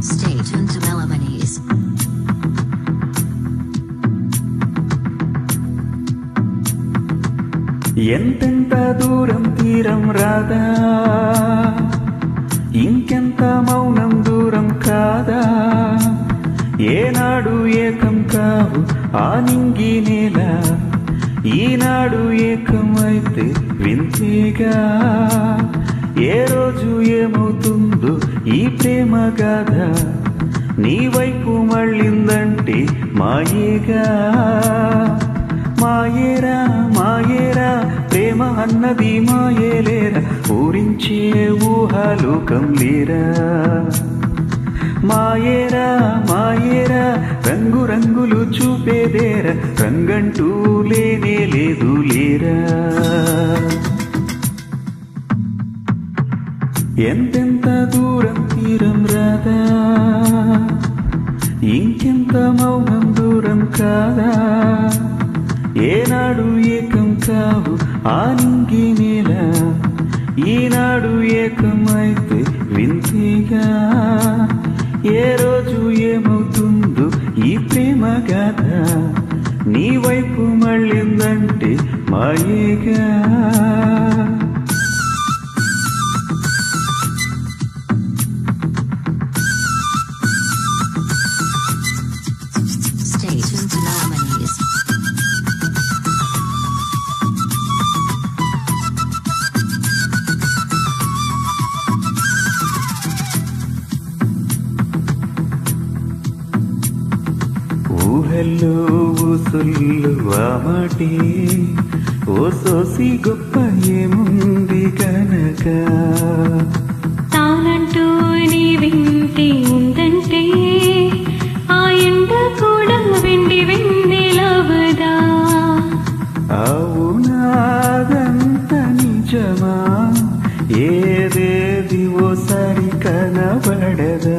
Stay tuned to Melodies. ఎంతెంత దూరం తీరం రాదా ఇంకెంత మౌనం దూరం కాదా ఏనాడు ఏకం కావు ఆ నింగి నేల ఈనాడు ఏకమైతే వింతేగా ఏ రోజు ఏమవుతుందో ఈ ప్రేమ గాథ నీ వైపు మళ్ళిందంటే మాయేగా మాయేరా మాయేరా ప్రేమ అన్నది మాయేలేరా ఊరించే ఊహాలోకం లేరా మాయేరా మాయేరా రంగు రంగులు చూపేదేరా రంగంటూ లేనే లేదు లేరా ఎంతెంత దూరం తీరం రాదా ఇంకెంత మౌనం దూరం కాదా ఏనాడు ఏకం కావు ఆ నింగి నేల ఈనాడు ఏకమైతే వింతేగా ఏ రోజు ఏమవుతుందో ఈ ప్రేమ గాథ నీ వైపు మళ్ళిందంటే మాయేగా Stay tuned to Melodies. ఊహల్లో ఊసుళ్ళు ఆ మాటే ఓ సోసి గొప్ప ఏముంది కనుక తానంటూ నీ వింటి ఉందంటే ఆ ఎండ కూడా వెండి వెన్నెలవదా అవునాదంత నిజమా ఏదేది ఓసారి కనబడదా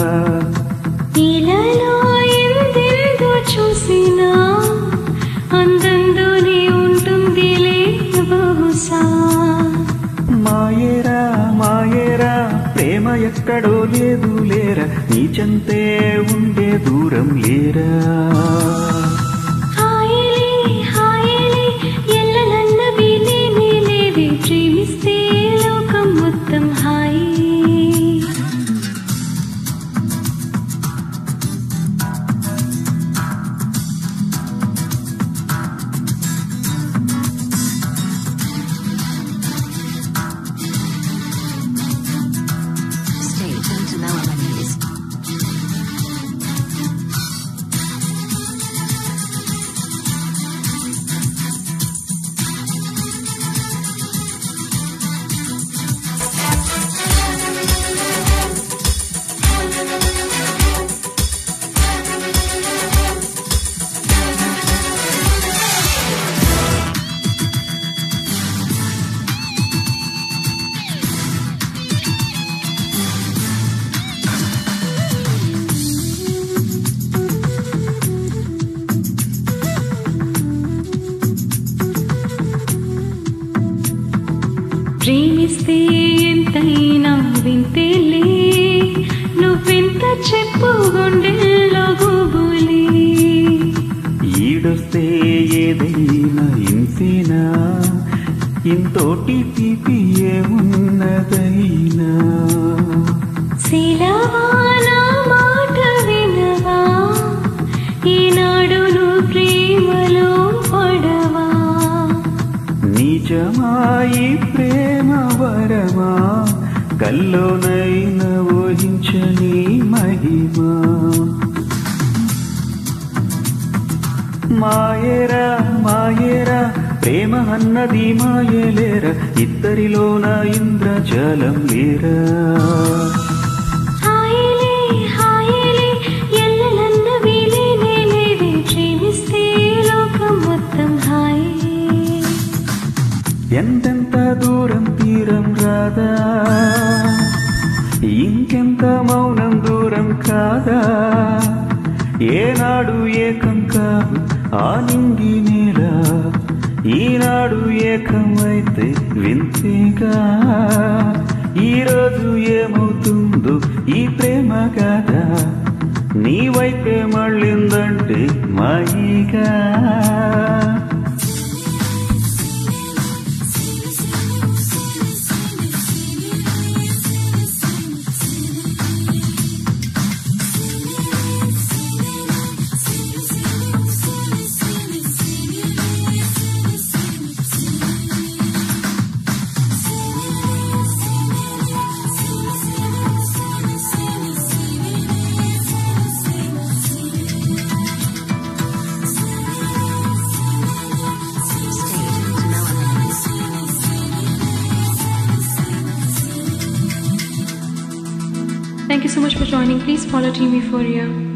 ఇలాలో ఎందెందో చూసినా అందందునే ఉంటుందిలే బహుశా మాయేరా మాయేరా ప్రేమ ఎక్కడో లేదు లేరా నీ చెంతే ఉండే దూరం లేరా హాయిలే హాయిలే ఎల్లలన్నవి లేనే లేవే ప్రేమిస్తే లోకం మొత్తం హాయి Stay tuned to Melodies. ప్రేమిస్తే ఎంతైనా వింతేలే నువ్వెంత చెప్పు గుండెల్లో గుబులే ఈడొస్తే ఏదైనా ఇంతేనా ఇంతోటి తీపి ఏమున్నదైనా శిలవానా మాట వినవా ఈనాడు నువ్వు ప్రేమలో పడవా నిజమాయి ప్రేమ వరమా కల్లోనైన ఊహించని మహిమా మాయేరా మాయేరా ప్రేమ అన్నది మాయలేరా ఇద్దరిలోన ఇంద్రజాలం లేరా హాయిలే హాయిలే ఎల్లలన్నవి లేనే లేవే ప్రేమిస్తే లోకం మొత్తం హాయి ఎంతెంత దూరం తీరం రాదా ఇంకెంత మౌనం దూరం కాదా ఏనాడు ఏకం కాదు ఆ నింగి నేల ఈనాడు ఏకమైతే వింతేగా ఈరోజు ఏమవుతుందో ఈ ప్రేమ కథ ఇంకా Stage into Melodies. Thank you so much for joining. Please follow Team Euphoria.